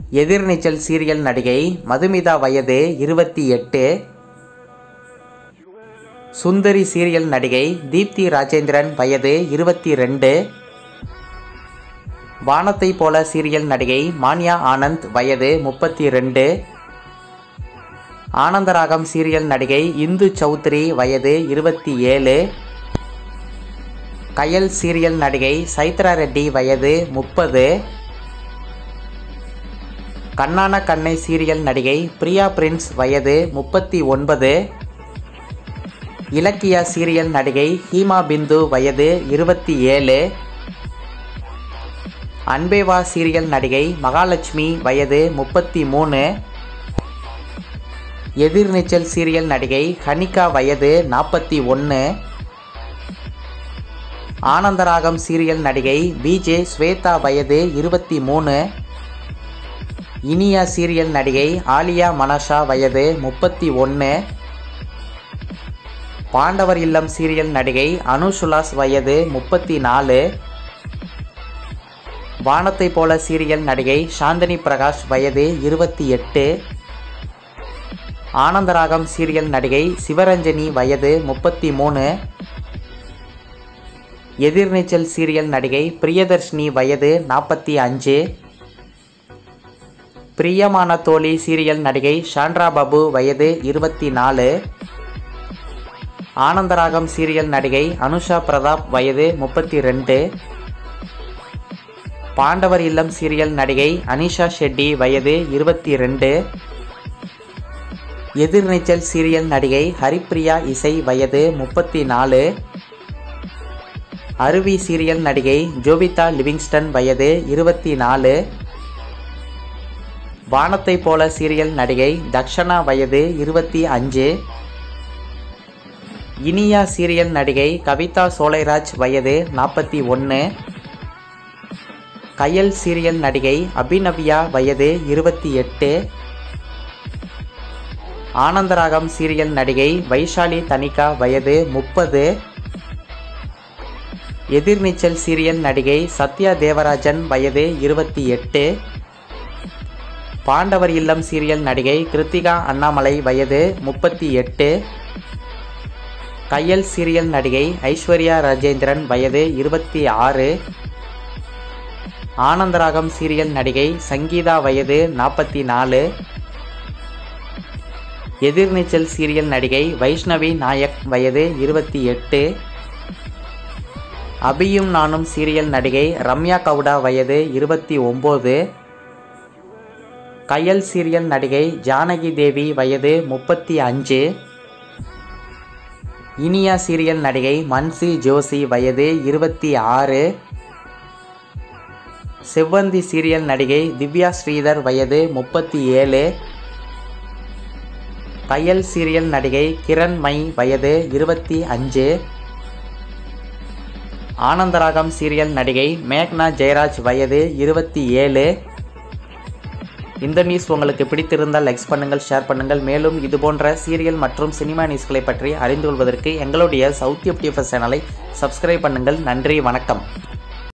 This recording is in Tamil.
எதிர்நீச்சல் சீரியல் நடிகை மதுமிதா வயது இருபத்தி எட்டு சுந்தரி சீரியல் நடிகை தீப்தி ராஜேந்திரன் வயது இருபத்தி ரெண்டு வானத்தை போல சீரியல் நடிகை மான்யா ஆனந்த் வயது முப்பத்தி ரெண்டு ஆனந்தராகம் சீரியல் நடிகை இந்து சௌத்ரி வயது இருபத்தி ஏழு கயல் சீரியல் நடிகை சைத்ரா ரெட்டி வயது முப்பது கண்ணான கண்ணை சீரியல் நடிகை பிரியா பிரின்ஸ் வயது முப்பத்தி ஒன்பது இலக்கியா சீரியல் நடிகை ஹீமா பிந்து வயது இருபத்தி ஏழு அன்பேவா சீரியல் நடிகை மகாலட்சுமி வயது முப்பத்தி மூணு எதிர்நீச்சல் சீரியல் நடிகை ஹனிகா வயது நாற்பத்தி ஒன்று ஆனந்தராகம் சீரியல் நடிகை விஜே ஸ்வேதா வயது இருபத்தி மூணு இனியா சீரியல் நடிகை ஆலியா மனஷா வயது முப்பத்தி ஒன்று பாண்டவர் இல்லம் சீரியல் நடிகை அனுசுலாஸ் வயது முப்பத்தி நாலு வானத்தை போல சீரியல் நடிகை சாந்தினி பிரகாஷ் வயது இருபத்தி எட்டு ஆனந்தராகம் சீரியல் நடிகை சிவரஞ்சனி வயது முப்பத்தி மூணு எதிர்நீச்சல் சீரியல் நடிகை பிரியதர்ஷினி வயது நாற்பத்தி அஞ்சு பிரியமான தோழி சீரியல் நடிகை ஷாண்ட்ரா பாபு வயது இருபத்தி நாலு ஆனந்தராகம் சீரியல் நடிகை அனுஷா பிரதாப் வயது முப்பத்தி ரெண்டு பாண்டவர் இல்லம் சீரியல் நடிகை அனிஷா ஷெட்டி வயது இருபத்தி ரெண்டு எதிர்நீச்சல் சீரியல் நடிகை ஹரிப்ரியா இசை வயது முப்பத்தி நாலு அருவி சீரியல் நடிகை ஜோவிதா லிவிங்ஸ்டன் வயது இருபத்தி நாலு வானத்தை போல சீரியல் நடிகை தக்ஷனா வயது இருபத்தி அஞ்சு இனியா சீரியல் நடிகை கவிதா சோலைராஜ் வயது நாற்பத்தி ஒன்று கயல் சீரியல் நடிகை அபிநவ்யா வயது இருபத்தி எட்டு ஆனந்தராகம் சீரியல் நடிகை வைஷாலி தனிகா வயது முப்பது எதிர்நீச்சல் சீரியல் நடிகை சத்யா தேவராஜன் வயது இருபத்தி எட்டு பாண்டவர் இல்லம் சீரியல் நடிகை கிருத்திகா அண்ணாமலை வயது முப்பத்தி எட்டு கையல் சீரியல் நடிகை ஐஸ்வர்யா ராஜேந்திரன் வயது இருபத்தி ஆறு ஆனந்தராகம் சீரியல் நடிகை சங்கீதா வயது நாற்பத்தி நாலு எதிர்நீச்சல் சீரியல் நடிகை வைஷ்ணவி நாயக் வயது இருபத்தி எட்டு அபியும் நானும் சீரியல் நடிகை ரம்யா கவுடா வயது இருபத்தி ஒம்பது கயல் சீரியல் நடிகை ஜானகி தேவி வயது முப்பத்தி அஞ்சு இனியா சீரியல் நடிகை மன்சி ஜோசி வயது இருபத்தி ஆறு செவ்வந்தி சீரியல் நடிகை திவ்யா ஸ்ரீதர் வயது முப்பத்தி ஏழு கயல் சீரியல் நடிகை கிரண் மை வயது இருபத்தி அஞ்சு ஆனந்தராகம் சீரியல் நடிகை மேக்னா ஜெயராஜ் வயது இருபத்தி ஏழு இந்த நியூஸ் உங்களுக்கு பிடித்திருந்தால் லைக்ஸ் பண்ணுங்கள் ஷேர் பண்ணுங்கள் மேலும் இது போன்ற சீரியல் மற்றும் சினிமா நியூஸ்களை பற்றி அறிந்து கொள்வதற்கு எங்களுடைய சவுத் டிஎஃப்எஸ் சேனலை சப்ஸ்கிரைப் பண்ணுங்கள் நன்றி வணக்கம்